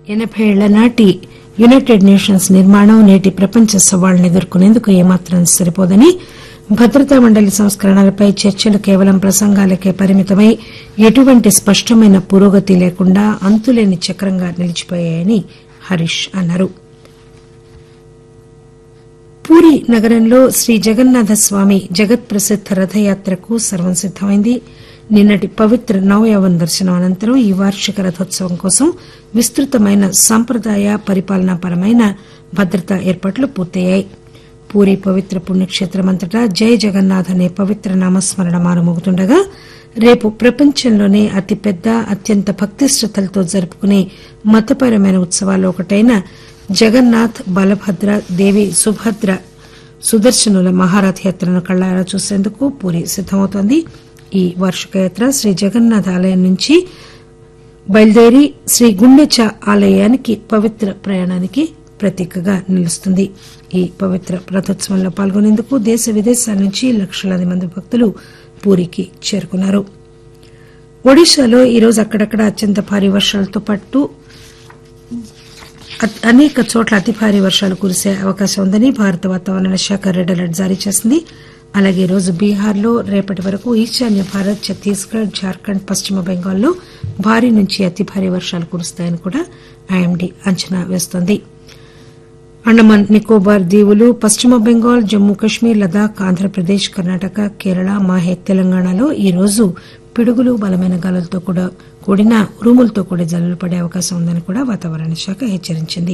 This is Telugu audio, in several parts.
ఎనబై ఏళ్ల నాటి యునైటెడ్ నేషన్స్ నిర్మాణం నేటి ప్రపంచ సవాళ్లను ఎదుర్కొనేందుకు ఏమాత్రం సరిపోదని భద్రతా మండలి సంస్కరణలపై చర్చలు కేవలం ప్రసంగాలకే పరిమితమై ఎటువంటి స్పష్టమైన పురోగతి లేకుండా అంతులేని చక్రంగా నిలిచిపోయాయని హరీష్ అన్నారు పూరి నగరంలో శ్రీ జగన్నాథ స్వామి జగత్ ప్రసిద్ద రథయాత్రకు సర్వం సిద్దమైంది నిన్నటి పవిత్ర నవయవన్ దర్శనం అనంతరం ఈ వార్షిక రథోత్సవం కోసం విస్తృతమైన సాంప్రదాయ పరిపాలనాపరమైన భద్రతా ఏర్పాట్లు పూర్తయ్యాయి పూరి పవిత్ర పుణ్యక్షేత్రమంతటా జై జగన్నాథ్ అనే పవిత్ర నామస్మరణ మారుమోగుతుండగా రేపు ప్రపంచంలోనే అతిపెద్ద అత్యంత భక్తి శ్రద్దలతో జరుపుకునే మతపరమైన ఉత్సవాల్లో ఒకటైన జగన్నాథ్ బలభద్ర దేవి సుభద్ర సుదర్శనుల మహారథయాత్రను కళ్లారా చూసేందుకు పూరి సిద్దమవుతోంది ఈ వార్షిక యాత్ర శ్రీ జగన్నాథ్ ఆలయం నుంచి బయలుదేరి శ్రీ గుండెచ ఆలయానికి పవిత్ర ప్రయాణానికి ప్రతీకగా నిలుస్తుంది ఈ పవిత్ర రథోత్సవంలో పాల్గొనేందుకు దేశ విదేశాల నుంచి లక్షలాది మంది భక్తులు పూరికి చేరుకున్నారు ఒడిశాలో ఈరోజు అక్కడక్కడ అత్యంత భారీ వర్షాలతో పాటు అ- అనేక చోట్ల అతి భారీ వర్షాలు కురిసే అవకాశం ఉందని భారత వాతావరణ శాఖ రెడ్ అలర్ట్ జారీ చేసింది అలాగే ఈ రోజు బీహార్లో రేపటి వరకు ఈశాన్య భారత్ ఛత్తీస్గఢ్ జార్ఖండ్ పశ్చిమ బెంగాల్లో భారీ నుంచి అతి భారీ వర్షాలు కురుస్తాయని కూడా ఐఎండీ అంచనా వేస్తోంది అండమాన్ నికోబార్ దీవులు పశ్చిమ బెంగాల్ జమ్మూ కశ్మీర్ లదాఖ్ ఆంధ్రప్రదేశ్ కర్ణాటక కేరళ మాహే తెలంగాణలో ఈ రోజు పిడుగులు బలమైన గాలులతో కూడా కూడిన ఉరుములతో కూడి జల్లులు పడే అవకాశం ఉందని కూడా వాతావరణ శాఖ హెచ్చరించింది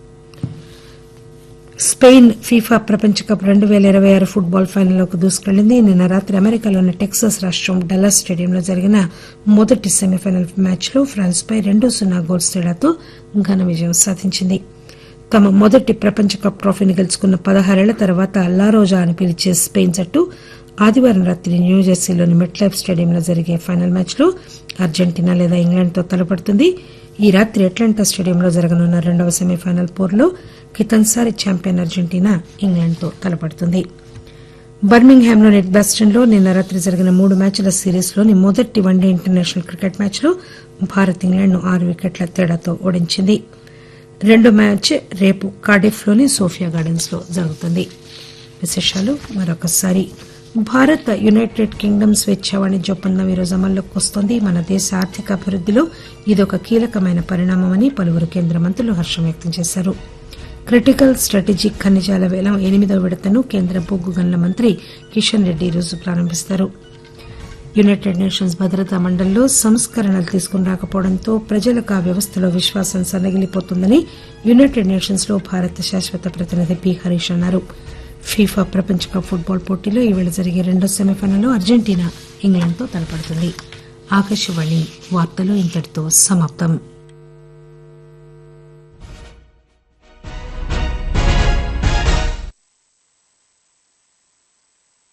స్పెయిన్ ఫీఫా ప్రపంచ కప్ రెండు పేల ఇరవై ఆరు ఫుట్బాల్ ఫైనల్లోకి దూసుకెళ్లింది నిన్న రాత్రి అమెరికాలోని టెక్సాస్ రాష్టం డల్లాస్ స్టేడియంలో జరిగిన మొదటి సెమీఫైనల్ మ్యాచ్లో ఫ్రాన్స్ పై రెండు సున్నా గోల్స్ తేడాతో ఘన విజయం సాధించింది తమ మొదటి ప్రపంచ కప్ ట్రోఫీని గెలుచుకున్న పదహారేళ్ల తర్వాత లారోజా అని పిలిచే స్పెయిన్ జట్టు ఆదివారం రాత్రి న్యూజెర్సీలోని మెట్లైఫ్ స్టేడియంలో జరిగే ఫైనల్ మ్యాచ్లో అర్జెంటీనా లేదా ఇంగ్లాండ్తో తలపడుతుంది ఈ రాత్రి అట్లాంటా స్టేడియంలో జరగనున్న రెండవ సెమీఫైనల్ పోరులో కితన్సారి ఛాంపియన్ అర్జెంటీనా ఇంగ్లాండ్తో తలపడుతుంది బర్మింగ్హామ్లోని ఎడ్బాస్టన్లో నిన్న రాత్రి జరిగిన మూడు మ్యాచ్ల సిరీస్లోని మొదటి వన్డే ఇంటర్నేషనల్ క్రికెట్ మ్యాచ్లో భారత్ ఇంగ్లాండ్ను ఆరు వికెట్ల తేడాతో ఓడించింది రెండో మ్యాచ్ రేపు కార్డిఫ్లోని సోఫియా గార్డెన్స్ లో జరుగుతుంది విశేషాలు మరొకసారి భారత్ యునైటెడ్ కింగ్డమ్ స్వేచ్ఛ వాణిజ్య ఒప్పందం ఈరోజు అమల్లోకి వస్తోంది మన దేశ ఆర్థిక అభివృద్దిలో ఇదొక కీలకమైన పరిణామమని పలువురు కేంద్ర మంత్రులు హర్షం వ్యక్తం చేశారు క్రిటికల్ స్ట్రాటజిక్ ఖనిజాల వేలం ఎనిమిదవ విడతను కేంద్ర బొగ్గు గనుల మంత్రి కిషన్ రెడ్డి ఈరోజు ప్రారంభిస్తారు యునైటెడ్ నేషన్స్ భద్రతా మండలిలో సంస్కరణలు తీసుకుని రాకపోవడంతో ప్రజలకు ఆ వ్యవస్థలో విశ్వాసం సన్నగిలిపోతుందని యునైటెడ్ నేషన్స్ లో భారత శాశ్వత ప్రతినిధి పి హరీష్ అన్నారు ఫీఫా ప్రపంచ కప్ ఫుట్బాల్ పోటీలో ఈవేళ జరిగే రెండో సెమీఫైనల్లో అర్జెంటీనా ఇంగ్లాండ్తో తలపడుతుంది ఆకాశవాణి వార్తలు ఇంతటితో సమాప్తం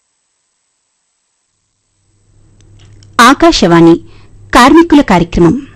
ఆకాశవాణి కార్మికుల కార్యక్రమం